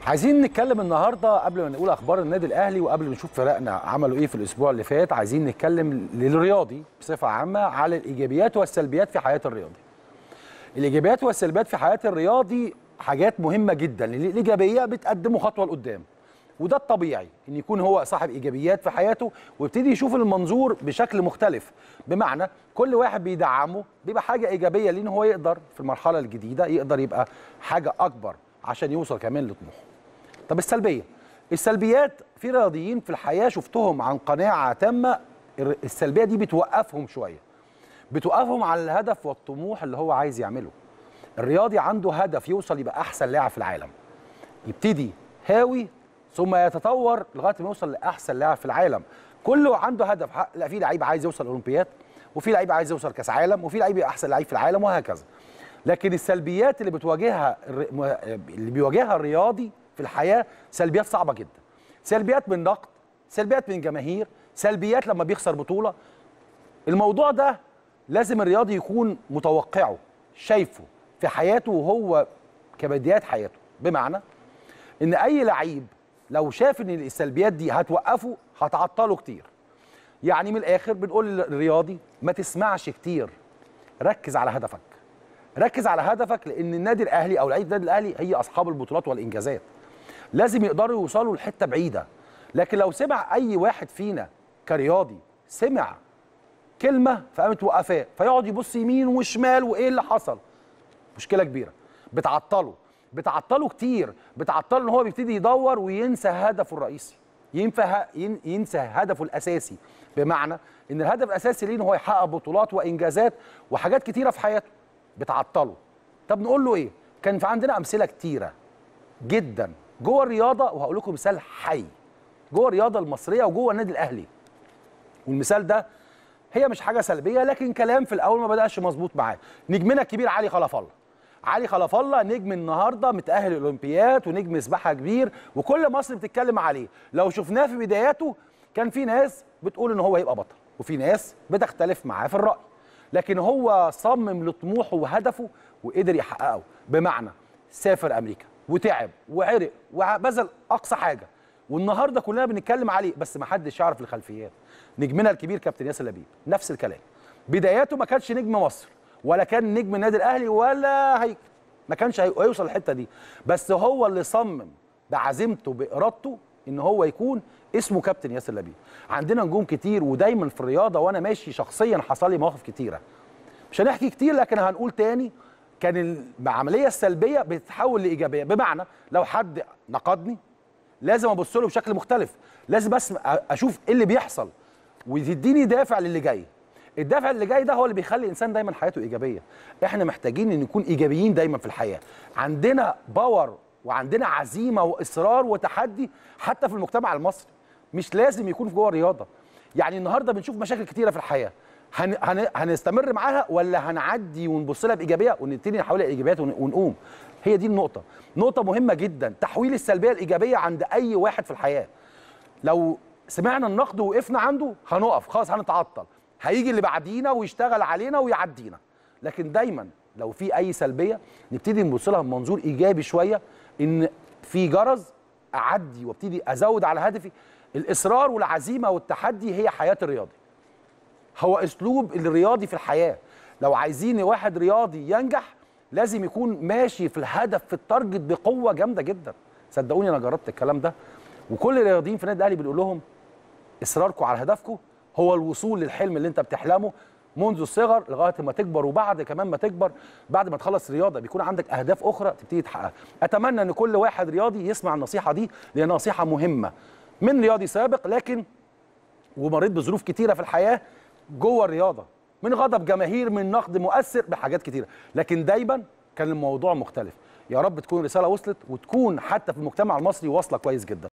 عايزين نتكلم النهارده قبل ما نقول اخبار النادي الاهلي وقبل ما نشوف فرقنا عملوا ايه في الاسبوع اللي فات عايزين نتكلم للرياضي بصفه عامه على الايجابيات والسلبيات في حياه الرياضي. الايجابيات والسلبيات في حياه الرياضي حاجات مهمه جدا لان الايجابيه بتقدمه خطوه لقدام. وده الطبيعي ان يكون هو صاحب ايجابيات في حياته ويبتدي يشوف المنظور بشكل مختلف بمعنى كل واحد بيدعمه بيبقى حاجه ايجابيه لان هو يقدر في المرحله الجديده يقدر يبقى حاجه اكبر عشان يوصل كمان لطموحه. طب السلبيه السلبيات في رياضيين في الحياه شفتهم عن قناعه تامه السلبيه دي بتوقفهم شويه بتوقفهم على الهدف والطموح اللي هو عايز يعمله الرياضي عنده هدف يوصل يبقى احسن لاعب في العالم يبتدي هاوي ثم يتطور لغايه ما يوصل لاحسن لاعب في العالم كله عنده هدف لا في لعيب عايز يوصل اولمبياد وفي لعيب عايز يوصل كاس عالم وفي لعيب احسن لعيب في العالم وهكذا لكن السلبيات اللي بتواجهها اللي بيواجهها الرياضي في الحياه سلبيات صعبه جدا سلبيات من نقد سلبيات من جماهير سلبيات لما بيخسر بطوله الموضوع ده لازم الرياضي يكون متوقعه شايفه في حياته وهو كبدايات حياته بمعنى ان اي لعيب لو شاف ان السلبيات دي هتوقفه هتعطله كتير يعني من الاخر بنقول للرياضي ما تسمعش كتير ركز على هدفك ركز على هدفك لان النادي الاهلي او لعيبه النادي الاهلي هي اصحاب البطولات والانجازات لازم يقدروا يوصلوا لحته بعيده لكن لو سمع اي واحد فينا كرياضي سمع كلمه فقامت وقفاه فيقعد يبص يمين وشمال وايه اللي حصل مشكله كبيره بتعطله بتعطله كتير بتعطله ان هو بيبتدي يدور وينسى هدفه الرئيسي ينفع ينسى هدفه الاساسي بمعنى ان الهدف الاساسي ليه ان هو يحقق بطولات وانجازات وحاجات كتيره في حياته بتعطله طب نقول له ايه كان في عندنا امثله كتيره جدا جوه الرياضه وهقول لكم مثال حي جوه الرياضه المصريه وجوه النادي الاهلي والمثال ده هي مش حاجه سلبيه لكن كلام في الاول ما بداش مظبوط معاه نجمنا الكبير علي خلف الله علي خلف الله نجم النهارده متاهل الاولمبياد ونجم سباحه كبير وكل مصر بتتكلم عليه لو شفناه في بداياته كان في ناس بتقول ان هو هيبقى بطل وفي ناس بتختلف معاه في الراي لكن هو صمم لطموحه وهدفه وقدر يحققه بمعنى سافر امريكا وتعب وعرق وبذل اقصى حاجه والنهارده كلنا بنتكلم عليه بس ما حدش يعرف الخلفيات نجمنا الكبير كابتن ياسر لبيب نفس الكلام بداياته ما كانش نجم مصر ولا كان نجم النادي الاهلي ولا هي ما كانش هيوصل الحته دي بس هو اللي صمم بعزيمته بارادته ان هو يكون اسمه كابتن ياسر لبيب عندنا نجوم كتير ودايما في الرياضه وانا ماشي شخصيا حصل لي مواقف كتيره مش هنحكي كتير لكن هنقول تاني كان العمليه السلبيه بتتحول لايجابيه بمعنى لو حد نقدني لازم ابص له بشكل مختلف لازم بس اشوف ايه اللي بيحصل وتديني دافع للي جاي الدافع اللي جاي ده هو اللي بيخلي الانسان دايما حياته ايجابيه احنا محتاجين ان نكون ايجابيين دايما في الحياه عندنا باور وعندنا عزيمه واصرار وتحدي حتى في المجتمع المصري مش لازم يكون في جوه الرياضه يعني النهارده بنشوف مشاكل كتيره في الحياه هن هن هنستمر معاها ولا هنعدي ونبص لها بايجابيه ونبتدي نحولها لايجابيات ونقوم هي دي النقطه نقطه مهمه جدا تحويل السلبيه الايجابيه عند اي واحد في الحياه لو سمعنا النقد ووقفنا عنده هنقف خلاص هنتعطل هيجي اللي بعدينا ويشتغل علينا ويعدينا لكن دايما لو في اي سلبيه نبتدي نبص لها بمنظور ايجابي شويه ان في جرز اعدي وابتدي ازود على هدفي الاصرار والعزيمه والتحدي هي حياه الرياضي هو اسلوب الرياضي في الحياه لو عايزين واحد رياضي ينجح لازم يكون ماشي في الهدف في التارجت بقوه جامده جدا صدقوني انا جربت الكلام ده وكل الرياضيين في النادي الاهلي بنقول لهم اصراركم على هدفكم هو الوصول للحلم اللي انت بتحلمه منذ الصغر لغايه ما تكبر وبعد كمان ما تكبر بعد ما تخلص رياضه بيكون عندك اهداف اخرى تبتدي تحققها اتمنى ان كل واحد رياضي يسمع النصيحه دي لانها نصيحه مهمه من رياضي سابق لكن ومريت بظروف كتيره في الحياه جوه الرياضه من غضب جماهير من نقد مؤثر بحاجات كتيره لكن دايما كان الموضوع مختلف يا رب تكون رساله وصلت وتكون حتى في المجتمع المصري واصله كويس جدا